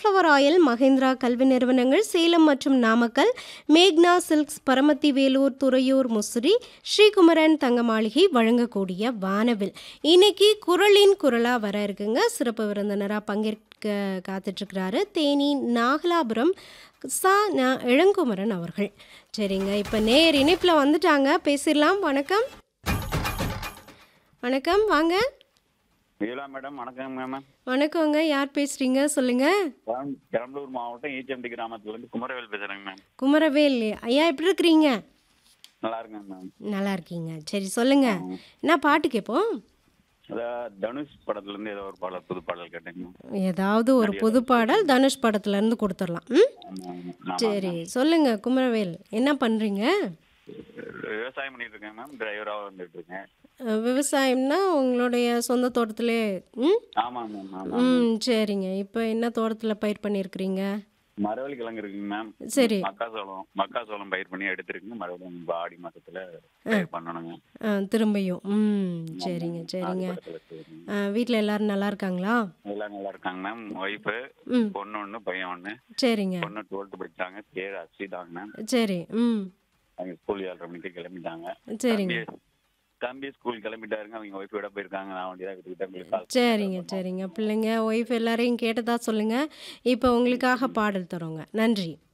Sunflower oil Mahindra கல்வி நிறுவனங்கள் சேலம் மற்றும் நாமக்கல் மேக்னா சில்க்ஸ் பரமத்தி வேலூர் துறையூர் முசிறி ஸ்ரீகுமரன் தங்க மாளிகை வழங்கக்கூடிய வானவில் இன்னைக்கு குரலின் குரலாக வர இருக்குங்க சிறப்பு விருந்தினராக பங்கேற்க காத்துட்ருக்கிறாரு தேனி நாகலாபுரம் சா நா இளங்குமரன் அவர்கள் சரிங்க இப்போ நேர் இணைப்பில் வந்துட்டாங்க பேசிடலாம் வணக்கம் வணக்கம் வாங்க விஜயலா மேடம் வணக்கம் மேம் வணக்கங்க யார் பேசுறீங்க சொல்லுங்க பெரம்- பெரம்பலூர் மாவட்டம் ஈச்சம்பட்டி கிராமத்துலேருந்து குமரவேல் பேசுகிறேங்க மேம் குமரவேல் ஐயா எப்படி இருக்கிறீங்க நல்லா இருக்கேங்க மேம் நல்லா இருக்கீங்க சரி சொல்லுங்க என்ன பாட்டு கேட்போம் அதான் தனுஷ் படத்துலேருந்து ஏதோ ஒரு பாடல் புது பாடல் கேட்டேங்க மேம் ஏதாவது ஒரு புது பாடல் தனுஷ் படத்துல இருந்து கொடுத்துடலாம் ம் ஆமாம், ஆமாம். சரி சொல்லுங்க குமரவேல் என்ன பண்றீங்க விவசாயம் பண்ணிட்டு இருக்கேன் மேம் டிரைவராக வந்துட்டு இருக்கேன் அஹ், விவசாயம்னா உங்களுடைய சொந்த தோட்டத்திலே ம் ஆமாம் மேம் ஆமாம் ம் சரிங்க இப்போ என்ன தோட்டத்தில் பயிர் பண்ணியிருக்கிறீங்க மரவள்ளி கிழங்கு இருக்குங்க மேம் சரி மக்காசோளம் மக்காசோளம் பயிர் பண்ணி எடுத்துருக்குங்க மறுபடியும் இப்போ ஆடி மாசத்துல பயிர் பண்ணணுங்க ஆ, திரும்பியும் ம் சரிங்க சரிங்க வீட்டில் எல்லாரும் நல்லா இருக்காங்களா எல்லாம் நல்லா இருக்காங்க மேம் ஒய்ஃபு ம் பொண்ணு ஒன்று பையன் ஒன்று சரிங்க பொண்ணு டுவெல்த்து படிச்சாங்க பேர் அஸ்விதாங்க மேம் சரி ம் அவங்க ஸ்கூல் ஏழரை மணிக்கு கிளம்பிட்டாங்க சரிங்க தம்பி- தம்பி ஸ்கூல் கிளம்பிட்டாருங்க அவங்க ஒய்ஃப் விட போயிருக்காங்க நான் வண்டி தான் எடுத்துக்கிட்டு உங்களுக்கு கால் சரிங்க சரிங்க பிள்ளைங்க ஒய்ஃப் எல்லாரையும் கேட்டதா சொல்லுங்க இப்போ உங்களுக்காக பாடல் தரோங்க நன்றி